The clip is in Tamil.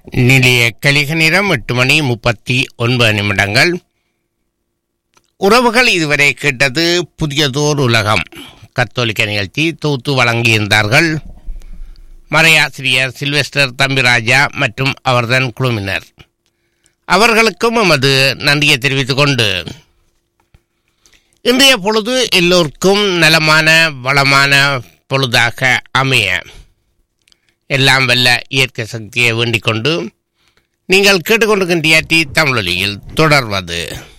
நிலைய கலிக நேரம் எட்டு மணி முப்பத்தி ஒன்பது நிமிடங்கள் உறவுகள் இதுவரை கேட்டது புதியதோர் உலகம் கத்தோலிக்க நிகழ்ச்சி தொகுத்து வழங்கியிருந்தார்கள் மறையாசிரியர் சில்வெஸ்டர் தம்பிராஜா மற்றும் அவர்தன் குழுவினர் அவர்களுக்கும் எமது நன்றியை தெரிவித்துக் கொண்டு இன்றைய பொழுது எல்லோருக்கும் நலமான வளமான பொழுதாக அமைய எல்லாம் வல்ல இயற்கை சக்தியை வேண்டிக் கொண்டு நீங்கள் கேட்டுக்கொண்டிருக்கின்ற தமிழொலியில் தொடர்வது